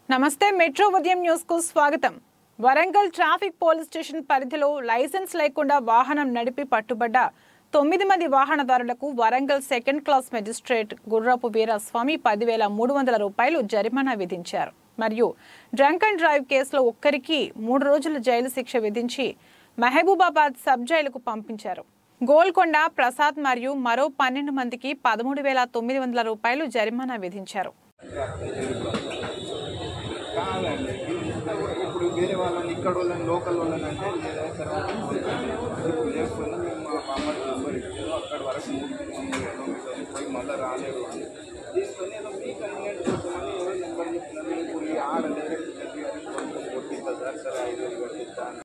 నమస్తే మెట్రో ఉదయం న్యూస్ కు స్వాగతం వరంగల్ ట్రాఫిక్ పోలీస్ స్టేషన్ పరిధిలో లైసెన్స్ లేకుండా వాహనం నడిపి పట్టుబడ్డ తొమ్మిది మంది వాహనదారులకు వరంగల్ సెకండ్ క్లాస్ మెజిస్ట్రేట్ గుర్రపు వీరస్వామి పదివేల మూడు వందల రూపాయలు జరిమానా విధించారు మరియు డ్రంక్ అండ్ డ్రైవ్ కేసులో ఒక్కరికి మూడు రోజుల జైలు శిక్ష విధించి మహబూబాబాద్ సబ్ జైలుకు పంపించారు గోల్కొండ ప్రసాద్ మరియు మరో పన్నెండు మందికి పదమూడు వేల తొమ్మిది వందల రూపాయలు జరిమానా విధించారు కాదండి ఇప్పుడు వేరే వాళ్ళని ఇక్కడ వాళ్ళని లోకల్ వాళ్ళని అంటే లేదా తర్వాత ఇప్పుడు లేకపోయినా మేము మా అమ్మకి నెంబర్ ఇచ్చారు అక్కడ వరకు మూడు మూడు కిలోమీటర్లు పోయి మళ్ళీ రాలేదు అని తీసుకొని ఏదో